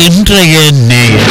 இன்றைய நேயர்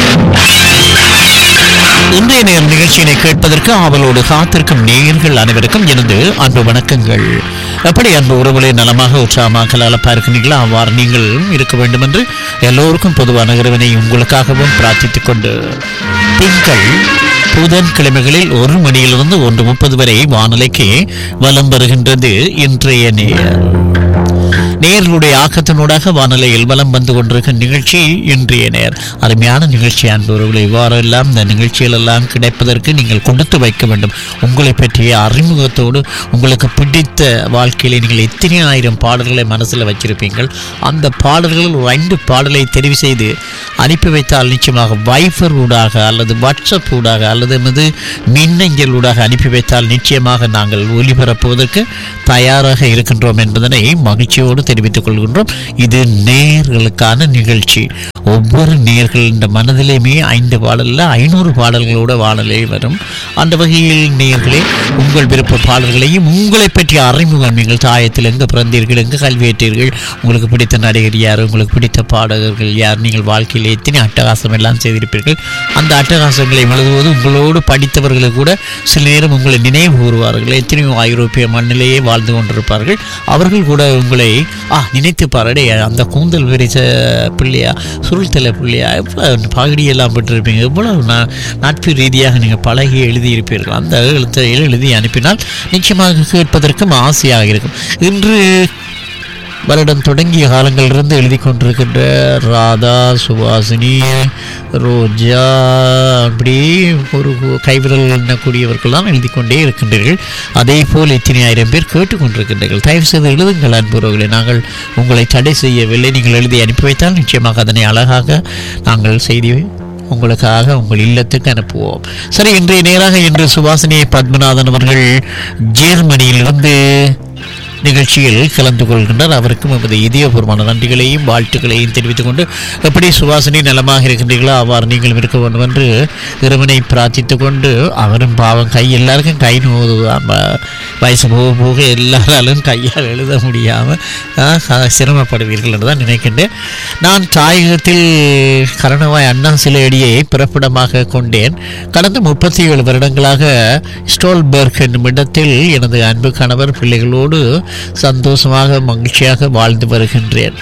இன்றைய நேர் நிகழ்ச்சியினை கேட்பதற்கு ஆவலோடு காத்திருக்கும் நேயர்கள் அனைவருக்கும் எனது அன்பு வணக்கங்கள் எப்படி அன்பு உறவுகளை நலமாக உற்சாகமாக நலப்பா இருக்கிறீர்களா அவ்வாறு நீங்களும் இருக்க வேண்டும் என்று எல்லோருக்கும் பொதுவான இறைவனை உங்களுக்காகவும் பிரார்த்தித்துக் கொண்டு திங்கள் புதன் கிழமைகளில் ஒரு மணியிலிருந்து ஒன்று முப்பது வரை வானொலிக்கு வலம் வருகின்றது இன்றைய நேயர் நேர்களுடைய ஆக்கத்தினூடாக வானொலியில் வலம் வந்து கொண்டிருக்கும் நிகழ்ச்சி இன்றைய நேர் அருமையான நிகழ்ச்சி அன்பவர்களை இவ்வாறெல்லாம் இந்த நிகழ்ச்சிகள் எல்லாம் கிடைப்பதற்கு நீங்கள் கொடுத்து வைக்க வேண்டும் உங்களை பற்றிய அறிமுகத்தோடு உங்களுக்கு பிடித்த வாழ்க்கையில நீங்கள் எத்தனை ஆயிரம் பாடல்களை மனசில் வச்சிருப்பீங்கள் அந்த பாடல்களில் ஒரு ஐந்து பாடலை தெரிவு செய்து அனுப்பி வைத்தால் நிச்சயமாக வைஃபர் ஊடாக அல்லது வாட்ஸ்அப் ஊடாக அல்லது எமது மின்னஞ்சல் ஊடாக அனுப்பி வைத்தால் நிச்சயமாக நாங்கள் ஒலிபரப்புவதற்கு தயாராக இருக்கின்றோம் என்பதனை மகிழ்ச்சியோடு தெரிவித்துக் கொள்கின்றோம் இது நேர்களுக்கான நிகழ்ச்சி ஒவ்வொரு நேர்கள் இந்த மனதிலேயுமே ஐந்து பாடலில் ஐநூறு பாடல்களோட வானலே வரும் அந்த வகையில் நேர்களே உங்கள் விருப்ப பாடல்களையும் உங்களை பற்றிய அறிமுகம் நீங்கள் தாயத்தில் எங்கே பிறந்தீர்கள் எங்கே கல்வியேற்றீர்கள் உங்களுக்கு பிடித்த நடிகர் யார் உங்களுக்கு பிடித்த பாடகர்கள் யார் நீங்கள் வாழ்க்கையில் எத்தனை அட்டகாசம் எல்லாம் செய்திருப்பீர்கள் அந்த அட்டகாசங்களை எழுதுவது உங்களோடு படித்தவர்களை கூட சில நேரம் உங்களை நினைவு கூறுவார்கள் எத்தனையோ ஐரோப்பிய மண்ணிலேயே வாழ்ந்து கொண்டிருப்பார்கள் அவர்கள் கூட உங்களை ஆ நினைத்து பாருடே அந்த கூந்தல் விரிச்ச பிள்ளையா சுருள்தலை பிள்ளையா எவ்வளோ பகடியெல்லாம் பெற்றிருப்பீங்க எவ்வளவு நா- நட்பு ரீதியாக நீங்கள் பழகி எழுதியிருப்பீர்கள் அந்த எழுத்தை எழுதி அனுப்பினால் நிச்சயமாக கேட்பதற்கும் ஆசையாக இருக்கும் இன்று வருடம் தொடங்கிய காலங்களிலிருந்து எழுதி கொண்டிருக்கின்ற ராதா சுபாசினி ரோஜா அப்படி ஒரு கைவிரல் எண்ணக்கூடியவர்கள்லாம் எழுதி கொண்டே இருக்கின்றீர்கள் அதே போல் இத்தனை ஆயிரம் பேர் கேட்டுக்கொண்டிருக்கின்றீர்கள் தயவு செய்து எழுதுங்கள் அன்புறவுகளை நாங்கள் உங்களை தடை செய்யவில்லை நீங்கள் எழுதி அனுப்பி வைத்தால் நிச்சயமாக அதனை அழகாக நாங்கள் செய்தி உங்களுக்காக உங்கள் இல்லத்துக்கு அனுப்புவோம் சரி இன்றைய நேராக இன்று சுபாசினி பத்மநாதன் அவர்கள் ஜெர்மனியிலிருந்து நிகழ்ச்சியில் கலந்து கொள்கின்றார் அவருக்கும் எமது இதயபூர்வமான நன்றிகளையும் வாழ்த்துக்களையும் தெரிவித்துக் கொண்டு எப்படி சுவாசினி நலமாக இருக்கின்றீர்களோ அவ்வாறு நீங்களும் இருக்க வேண்டும் என்று இறைவனை பிரார்த்தித்துக் கொண்டு அவரும் பாவம் கை எல்லாருக்கும் கை நோதுதான் வ- வயசு போக போக எல்லாராலும் கையால் எழுத முடியாமல் சிரமப்படுவீர்கள் என்று தான் நினைக்கின்றேன் நான் தாயகத்தில் கரணவாய் அண்ணா சிலையடியை பிறப்பிடமாக கொண்டேன் கடந்த முப்பத்தி ஏழு வருடங்களாக ஸ்டோல்பர்க் என்னும் இடத்தில் எனது அன்பு கணவர் பிள்ளைகளோடு சந்தோஷமாக மகிழ்ச்சியாக வாழ்ந்து வருகின்றேன்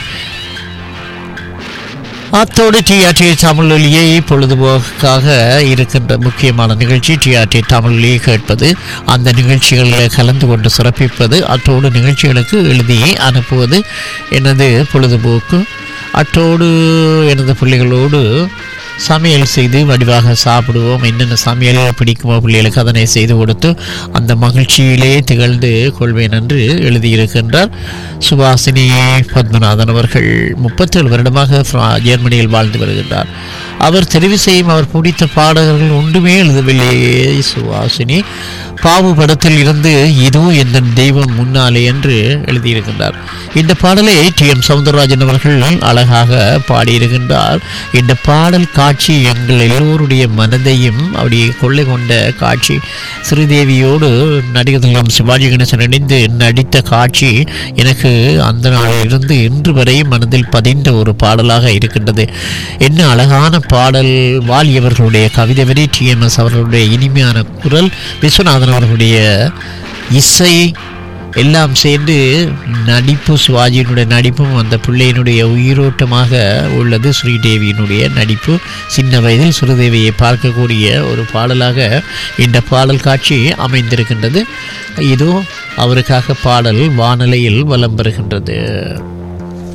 அத்தோடு டிஆர்டி தமிழொலியை பொழுதுபோக்காக இருக்கின்ற முக்கியமான நிகழ்ச்சி டிஆர்டி தமிழொலியை கேட்பது அந்த நிகழ்ச்சிகளில் கலந்து கொண்டு சிறப்பிப்பது அத்தோடு நிகழ்ச்சிகளுக்கு எழுதி அனுப்புவது எனது பொழுதுபோக்கு அத்தோடு எனது பிள்ளைகளோடு சமையல் செய்து வடிவாக சாப்பிடுவோம் என்னென்ன சமையல் பிடிக்குமோ பிள்ளைகளுக்கு அதனை செய்து கொடுத்து அந்த மகிழ்ச்சியிலே திகழ்ந்து கொள்வேன் என்று எழுதியிருக்கின்றார் சுபாசினி பத்மநாதன் அவர்கள் முப்பத்தேழு வருடமாக ஃப்ரா- ஜெர்மனியில் வாழ்ந்து வருகின்றார் அவர் தெரிவு செய்யும் அவர் பிடித்த பாடகர்கள் ஒன்றுமே எழுதவில்லையே சுவாசினி பாவு படத்தில் இருந்து இதோ எந்த தெய்வம் முன்னாலே என்று எழுதியிருக்கின்றார் இந்த பாடலை டி எம் சவுந்தரராஜன் அவர்கள் அழகாக பாடியிருக்கின்றார் இந்த பாடல் காட்சி எங்கள் எல்லோருடைய மனதையும் அப்படியே கொள்ளை கொண்ட காட்சி ஸ்ரீதேவியோடு நடிகர் திலகம் சிவாஜி கணேசன் இணைந்து நடித்த காட்சி எனக்கு அந்த நாளிலிருந்து இன்று வரை மனதில் பதிந்த ஒரு பாடலாக இருக்கின்றது என்ன அழகான பாடல் வாலியவர்களுடைய கவிதை வரி டிஎம்எஸ் அவர்களுடைய இனிமையான குரல் விஸ்வநாதன் அவர்களுடைய இசை எல்லாம் சேர்ந்து நடிப்பு சிவாஜியினுடைய நடிப்பும் அந்த பிள்ளையினுடைய உயிரோட்டமாக உள்ளது ஸ்ரீதேவியினுடைய நடிப்பு சின்ன வயதில் ஸ்ரீதேவியை பார்க்கக்கூடிய ஒரு பாடலாக இந்த பாடல் காட்சி அமைந்திருக்கின்றது இதோ அவருக்காக பாடல் வானலையில் வலம் பெறுகின்றது